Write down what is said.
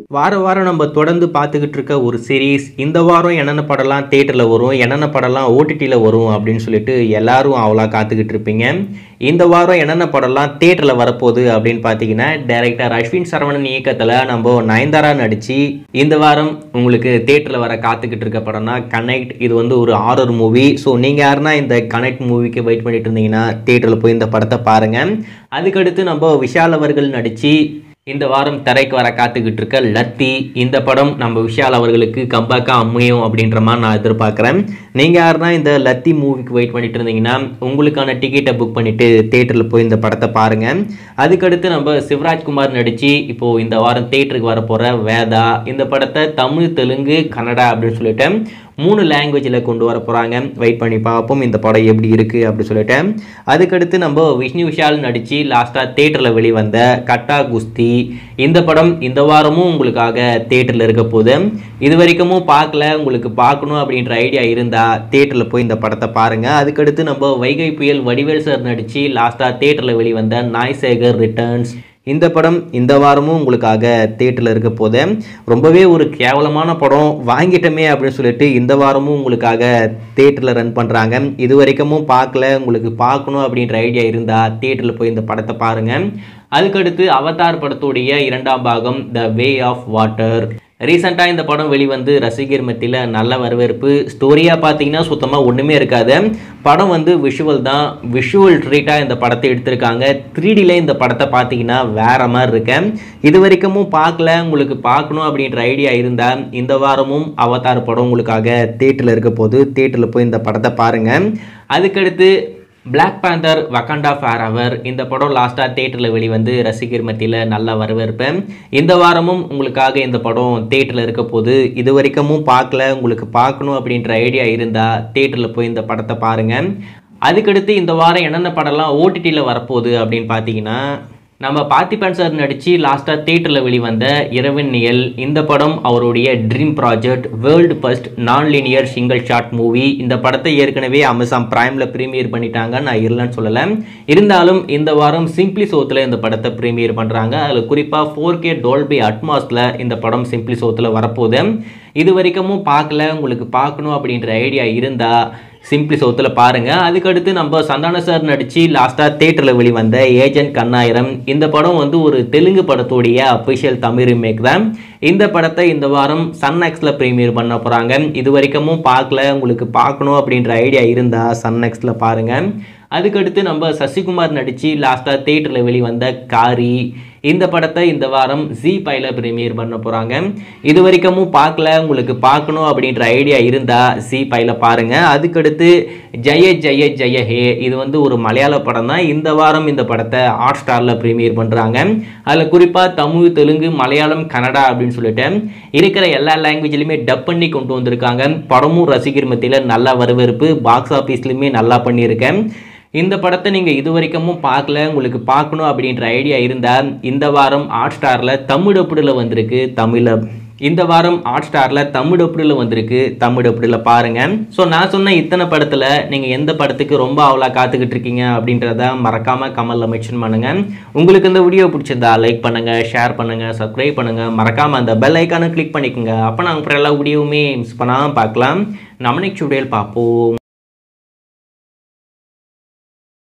வார வாரம் நம்ம தொடர்ந்து பார்த்துக்கிட்டு இருக்க ஒரு சீரீஸ் இந்த வாரம் என்னென்ன படம்லாம் தேட்டரில் வரும் என்னென்ன படம்லாம் ஓடிடியில் வரும் அப்படின்னு சொல்லிட்டு எல்லாரும் அவ்வளோ காத்துக்கிட்டு இருப்பீங்க இந்த வாரம் என்னென்ன படம்லாம் தேட்டரில் வரப்போகுது அப்படின்னு பார்த்தீங்கன்னா டைரக்டர் அஸ்வின் சரவணன் இயக்கத்தில் நம்ம நயன்தாரா நடித்து இந்த வாரம் உங்களுக்கு தேட்டரில் வர காத்துக்கிட்டு இருக்க படம்னா கனெக்ட் இது வந்து ஒரு ஆரர் மூவி ஸோ நீங்கள் யாருன்னா இந்த கனெக்ட் மூவிக்கு வெயிட் பண்ணிட்டு இருந்தீங்கன்னா தேட்டரில் போய் இந்த படத்தை பாருங்கள் அதுக்கடுத்து நம்ம விஷால் அவர்கள் நடித்து இந்த வாரம் திரைக்கு வர காத்துக்கிட்டு இருக்க லத்தி இந்த படம் நம்ம விஷால் அவர்களுக்கு கம்பேக்காக அமையும் அப்படின்ற மாதிரி நான் எதிர்பார்க்குறேன் நீங்கள் யாருன்னா இந்த லத்தி மூவிக்கு வெயிட் பண்ணிட்டு இருந்தீங்கன்னா உங்களுக்கான டிக்கெட்டை புக் பண்ணிவிட்டு தேட்டரில் போய் இந்த படத்தை பாருங்கள் அதுக்கடுத்து நம்ம சிவராஜ்குமார் நடித்து இப்போது இந்த வாரம் தேட்டருக்கு வரப்போகிற வேதா இந்த படத்தை தமிழ் தெலுங்கு கன்னடா அப்படின்னு சொல்லிட்டு மூணு லாங்குவேஜில் கொண்டு வர போகிறாங்க வெயிட் பண்ணி பார்ப்போம் இந்த படம் எப்படி இருக்குது அப்படி சொல்லிட்டு அதுக்கடுத்து நம்ம விஷ்ணு விஷால் நடித்து லாஸ்ட்டாக தேட்டரில் வெளிவந்த கட்டா குஸ்தி இந்த படம் இந்த வாரமும் உங்களுக்காக தேட்டரில் இருக்க போகுது இது வரைக்கும் பார்க்கல உங்களுக்கு பார்க்கணும் அப்படின்ற ஐடியா இருந்தால் தேட்டரில் போய் இந்த படத்தை பாருங்கள் அதுக்கடுத்து நம்ம வைகை புயல் வடிவேல் சார் நடித்து லாஸ்ட்டாக தேட்டரில் வெளிவந்த நாய்சேகர் ரிட்டர்ன்ஸ் இந்த படம் இந்த வாரமும் உங்களுக்காக தேட்டரில் இருக்க போது ரொம்பவே ஒரு கேவலமான படம் வாங்கிட்டோமே அப்படின்னு சொல்லிட்டு இந்த வாரமும் உங்களுக்காக தேட்டரில் ரன் பண்ணுறாங்க இது வரைக்கும் பார்க்கல உங்களுக்கு பார்க்கணும் அப்படின்ற ஐடியா இருந்தால் தேட்டரில் போய் இந்த படத்தை பாருங்கள் அதுக்கடுத்து அவதார் படத்துடைய இரண்டாம் பாகம் த வே ஆஃப் வாட்டர் ரீசெண்டாக இந்த படம் வெளிவந்து ரசிகர் மத்தியில் நல்ல வரவேற்பு ஸ்டோரியாக பார்த்தீங்கன்னா சுத்தமாக ஒன்றுமே இருக்காது படம் வந்து விஷுவல் தான் விஷுவல் ட்ரீட்டாக இந்த படத்தை எடுத்திருக்காங்க த்ரீடியில் இந்த படத்தை பார்த்தீங்கன்னா வேற மாதிரி இருக்கேன் இது வரைக்கும் பார்க்கல உங்களுக்கு பார்க்கணும் அப்படின்ற ஐடியா இருந்தால் இந்த வாரமும் அவதார் படம் உங்களுக்காக தேட்டரில் இருக்க போது தேட்டரில் போய் இந்த படத்தை பாருங்கள் அதுக்கடுத்து black panther Wakanda forever இந்த படம் லாஸ்ட்டாக தேட்டரில் வெளிவந்து ரசிகர் மத்தியில் நல்ல வரவேற்பேன் இந்த வாரமும் உங்களுக்காக இந்த படம் தேட்டரில் இருக்க போது இது வரைக்கும் பார்க்கல உங்களுக்கு பார்க்கணும் அப்படின்ற ஐடியா இருந்தால் தேட்டரில் போய் இந்த படத்தை பாருங்கள் அதுக்கடுத்து இந்த வாரம் என்னென்ன படம்லாம் ஓடிடியில் வரப்போகுது அப்படின்னு பார்த்தீங்கன்னா நம்ம பார்த்திபன் சார் நடித்து லாஸ்ட்டாக தேட்டரில் வெளிவந்த இரவின் நியல் இந்த படம் அவருடைய dream project world first non linear single shot movie இந்த படத்தை ஏற்கனவே அமேசான் ப்ரைமில் ப்ரீமியர் பண்ணிட்டாங்க நான் இல்லைன்னு சொல்லலை இருந்தாலும் இந்த வாரம் சிம்பிளி சோத்தில் இந்த படத்தை ப்ரீமியர் பண்ணுறாங்க அதில் குறிப்பாக ஃபோர் கே டோல்பி அட்மாஸில் இந்த படம் சிம்பிளி சோத்தில் வரப்போகுது இது வரைக்கும் பார்க்கல உங்களுக்கு பார்க்கணும் அப்படின்ற ஐடியா இருந்தால் சிம்பிளி சவுத்தில் பாருங்கள் அதுக்கடுத்து நம்ம சந்தான சார் நடித்து லாஸ்ட்டாக தேட்டரில் வெளிவந்த ஏஜென்ட் கண்ணாயிரம் இந்த படம் வந்து ஒரு தெலுங்கு படத்துடைய அஃபிஷியல் தமிழ் ரீமேக் தான் இந்த படத்தை இந்த வாரம் சன் எக்ஸில் ப்ரீமியர் பண்ண போகிறாங்க இது வரைக்கும் பார்க்கல உங்களுக்கு பார்க்கணும் அப்படின்ற ஐடியா இருந்தால் சன் எக்ஸில் பாருங்கள் அதுக்கடுத்து நம்ம சசிகுமார் நடித்து லாஸ்ட்டாக தேட்டரில் வெளிவந்த காரி இந்த படத்தை இந்த வாரம் ஜி பைல ப்ரீமியர் பண்ண போகிறாங்க இது வரைக்கும் பார்க்கல உங்களுக்கு பார்க்கணும் அப்படின்ற ஐடியா இருந்தால் ஜி பைல பாருங்கள் அதுக்கடுத்து ஜெய ஜெய ஜெய ஹே இது வந்து ஒரு மலையாள படம் தான் இந்த வாரம் இந்த படத்தை ஹாட் ஸ்டாரில் ப்ரீமியர் பண்ணுறாங்க அதில் குறிப்பாக தமிழ் தெலுங்கு மலையாளம் கன்னடா அப்படின்னு சொல்லிட்டு இருக்கிற எல்லா லாங்குவேஜ்லையுமே டப் பண்ணி கொண்டு வந்திருக்காங்க படமும் ரசிகர் மத்தியில் நல்ல வரவேற்பு பாக்ஸ் ஆஃபீஸ்லையுமே நல்லா பண்ணியிருக்கேன் இந்த படத்தை நீங்கள் இது வரைக்கும் பார்க்கல உங்களுக்கு பார்க்கணும் அப்படின்ற ஐடியா இருந்தால் இந்த வாரம் ஹாட் ஸ்டாரில் தமிழ் டப்புடில் வந்திருக்கு தமிழில் இந்த வாரம் ஹாட் ஸ்டாரில் தமிழ் டப்புடில் வந்திருக்கு தமிழ் டப்புடில் பாருங்கள் ஸோ நான் சொன்ன இத்தனை படத்தில் நீங்கள் எந்த படத்துக்கு ரொம்ப அவ்வளோ காத்துக்கிட்டு இருக்கீங்க அப்படின்றத மறக்காமல் கமலில் மென்ஷன் பண்ணுங்கள் உங்களுக்கு இந்த வீடியோ பிடிச்சிருந்தா லைக் பண்ணுங்கள் ஷேர் பண்ணுங்கள் சப்ஸ்கிரைப் பண்ணுங்கள் மறக்காமல் அந்த பெல் ஐக்கானை கிளிக் பண்ணிக்கோங்க அப்போ நாங்கள் அப்புறம் எல்லா வீடியோவுமே மிஸ் பண்ணாமல் பார்க்கலாம் நம்ம நெக்ஸ்ட் வீடியோவில் பார்ப்போம்